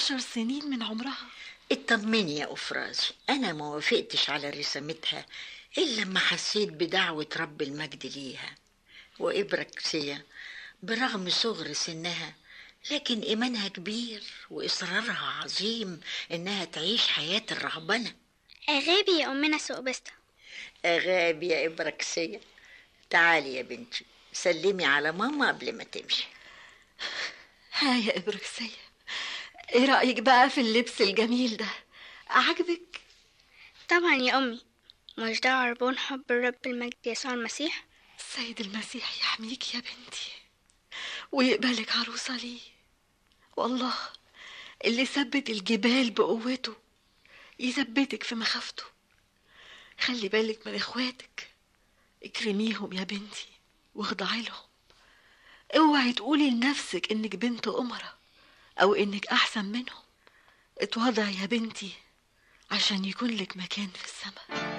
عشر سنين من عمرها اطمني يا أفرازي أنا ما وافقتش على رسامتها إلا لما حسيت بدعوة رب المجد ليها وإبركسية برغم صغر سنها لكن إيمانها كبير وإصرارها عظيم إنها تعيش حياة الرهبنة أغابي يا أمنا سوقبستا أغابي يا إبركسية تعالي يا بنتي سلمي على ماما قبل ما تمشي ها يا إبركسية إيه رأيك بقى في اللبس الجميل ده عجبك طبعا يا أمي مش ده عربون حب الرب المجد يسوع المسيح السيد المسيح يحميك يا بنتي ويقبلك عروسة ليه والله اللي ثبت الجبال بقوته يثبتك في مخافته خلي بالك من اخواتك اكرميهم يا بنتي واخضعي لهم اوعي تقولي لنفسك انك بنت أمرة او انك احسن منهم اتوضعي يا بنتي عشان يكون لك مكان في السماء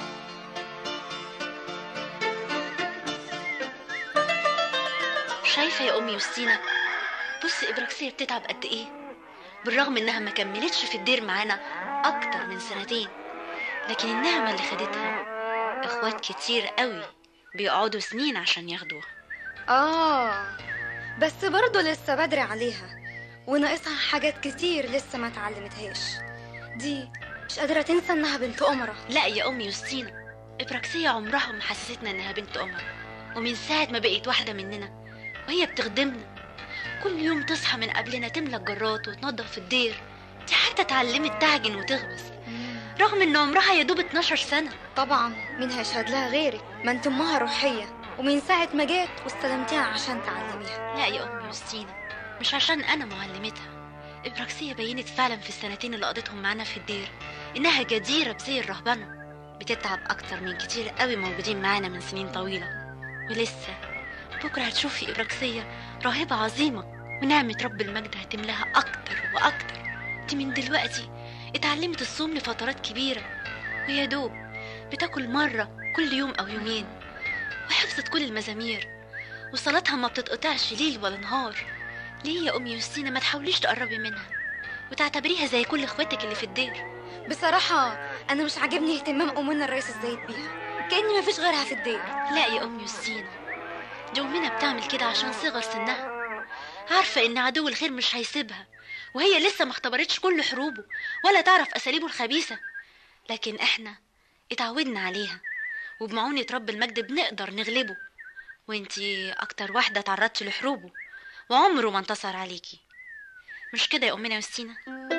شايفة يا أمي يوستينا بص إبراكسية بتتعب قد إيه بالرغم إنها ما كملتش في الدير معانا أكتر من سنتين لكن النعمة اللي خدتها إخوات كتير قوي بيقعدوا سنين عشان ياخدوها آه بس برضه لسه بدري عليها وناقصها حاجات كتير لسه ما اتعلمتهاش دي مش قادرة تنسى إنها بنت أمرة لا يا أمي يوستينا إبراكسية عمرها ما حسستنا إنها بنت أمر ومن ساعة ما بقيت واحدة مننا وهي بتخدمنا كل يوم تصحى من قبلنا تملى الجرات وتنظف الدير دي حتى اتعلمت تعجن وتخبز رغم ان عمرها يا دوب 12 سنة طبعا مين هيشهد لها غيرك ما انت امها روحية ومن ساعة ما جات واستلمتيها عشان تعلميها لا يا أمي يوستينا مش عشان أنا معلمتها إبراكسية بينت فعلا في السنتين اللي قضيتهم معانا في الدير إنها جديرة بزي الرهبنة بتتعب أكتر من كتير قوي موجودين معانا من سنين طويلة ولسه بكرة هتشوفي إبراكسية راهبة عظيمة ونعمة رب المجد هتملاها أكتر وأكتر دي من دلوقتي اتعلمت الصوم لفترات كبيرة ويا دوب بتاكل مرة كل يوم أو يومين وحفظت كل المزامير وصلاتها ما بتتقطعش ليل ولا نهار ليه يا أمي يوستينا ما تحاوليش تقربي منها وتعتبريها زي كل اخواتك اللي في الدير بصراحة أنا مش عاجبني اهتمام أمنا الرئيس الزايد بيها كأني مفيش غيرها في الدير لا يا أم يوستينا دي أمنا بتعمل كده عشان صغر سنها عارفة إن عدو الخير مش هيسيبها وهي لسه ما اختبرتش كل حروبه ولا تعرف أساليبه الخبيثة لكن إحنا اتعودنا عليها وبمعونة رب المجد بنقدر نغلبه وانتي أكتر واحدة تعرضتي لحروبه وعمره ما انتصر عليكي مش كده يا أمنا يوستينا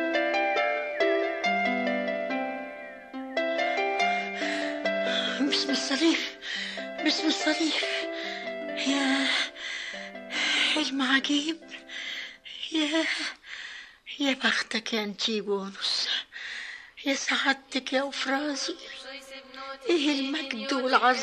باسم الصليب باسم الصليب يا حلم عجيب يا يا بختك يا انتيجونوس يا سعادتك يا أفرازي ايه المجد والعظمة